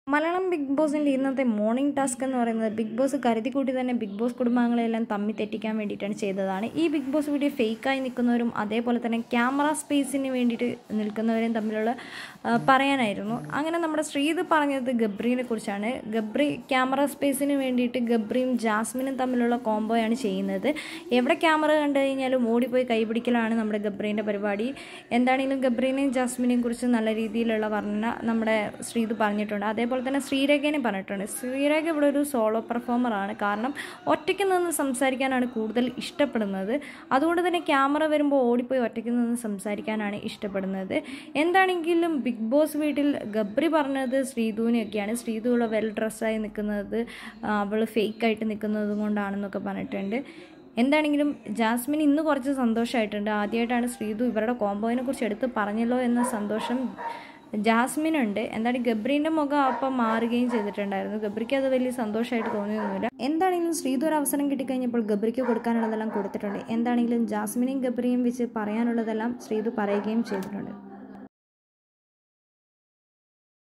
Malayalam big ബോസിൻ്റെ ഇന്നത്തെ morning task എന്ന് പറയുന്നത് ബിഗ് ബോസ് കരുതിക്കൂട്ടി തന്നെ ബിഗ് ബോസ് കുടുംബാംഗങ്ങളെല്ലാം തമ്മി തെറ്റിക്കാൻ വേണ്ടിയിട്ടാണ് ചെയ്തതാണ് ഈ ബിഗ് ബോസ് വീഡിയോ ഫേക്കായി നിൽക്കുന്നവരും അതേപോലെ തന്നെ ക്യാമറ സ്പേസിന് വേണ്ടിയിട്ട് നിൽക്കുന്നവരും തമ്മിലുള്ള ആ, പറയാനായിരുന്നു അങ്ങനെ നമ്മുടെ ശ്രീത് പറഞ്ഞത് ഗബ്രീനെ കുറിച്ചാണ് ഗബ്രി ക്യാമറ സ്പേസിന് വേണ്ടിയിട്ട് ഗബ്രിയും ജാസ്മിനും തമ്മിലുള്ള കോംബോയാണ് ചെയ്യുന്നത് എവിടെ ക്യാമറ കണ്ടു കഴിഞ്ഞാലും ഓടിപ്പോയി കൈപിടിക്കലാണ് നമ്മുടെ ഗബ്രീൻ്റെ പരിപാടി എന്താണെങ്കിലും ഗബ്രീനെയും ജാസ്മിനെയും കുറിച്ച് നല്ല രീതിയിലുള്ള വർണ്ണന നമ്മുടെ ശ്രീത് പറഞ്ഞിട്ടുണ്ട് അതേപോലെ തന്നെ ശ്രീരേഖനെ പറഞ്ഞിട്ടുണ്ട് ശ്രീരേഖ ഇവിടെ ഒരു സോളോ പെർഫോമറാണ് കാരണം ഒറ്റയ്ക്ക് നിന്ന് സംസാരിക്കാനാണ് കൂടുതൽ ഇഷ്ടപ്പെടുന്നത് അതുകൊണ്ട് തന്നെ ക്യാമറ വരുമ്പോൾ ഓടിപ്പോയി ഒറ്റയ്ക്ക് നിന്ന് സംസാരിക്കാനാണ് ഇഷ്ടപ്പെടുന്നത് എന്താണെങ്കിലും ബിഗ് ബോസ് വീട്ടിൽ ഗബ്രി പറഞ്ഞത് ശ്രീധുവിനെയൊക്കെയാണ് ശ്രീധു ഉള്ള വെൽ ഡ്രസ്സായി നിൽക്കുന്നത് അവൾ ഫേക്കായിട്ട് നിൽക്കുന്നത് കൊണ്ടാണെന്നൊക്കെ പറഞ്ഞിട്ടുണ്ട് എന്താണെങ്കിലും ജാസ്മിൻ ഇന്ന് കുറച്ച് സന്തോഷമായിട്ടുണ്ട് ആദ്യമായിട്ടാണ് ശ്രീധു ഇവരുടെ കോംബോയിനെ കുറിച്ച് എടുത്ത് പറഞ്ഞല്ലോ എന്ന സന്തോഷം ജാസ്മിൻ ഉണ്ട് എന്താണ് ഗബ്രീൻ്റെ മുഖം അപ്പം മാറുകയും ചെയ്തിട്ടുണ്ടായിരുന്നു ഗബ്രിക്ക് അത് വലിയ സന്തോഷമായിട്ട് തോന്നിയൊന്നുമില്ല എന്താണെങ്കിലും ശ്രീധു ഒരു അവസരം കിട്ടിക്കഴിഞ്ഞപ്പോൾ ഗബ്രിക്ക് കൊടുക്കാനുള്ളതെല്ലാം കൊടുത്തിട്ടുണ്ട് എന്താണെങ്കിലും ജാസ്മിനെയും ഗബ്രിയും വെച്ച് പറയാനുള്ളതെല്ലാം ശ്രീധു പറയുകയും ചെയ്തിട്ടുണ്ട്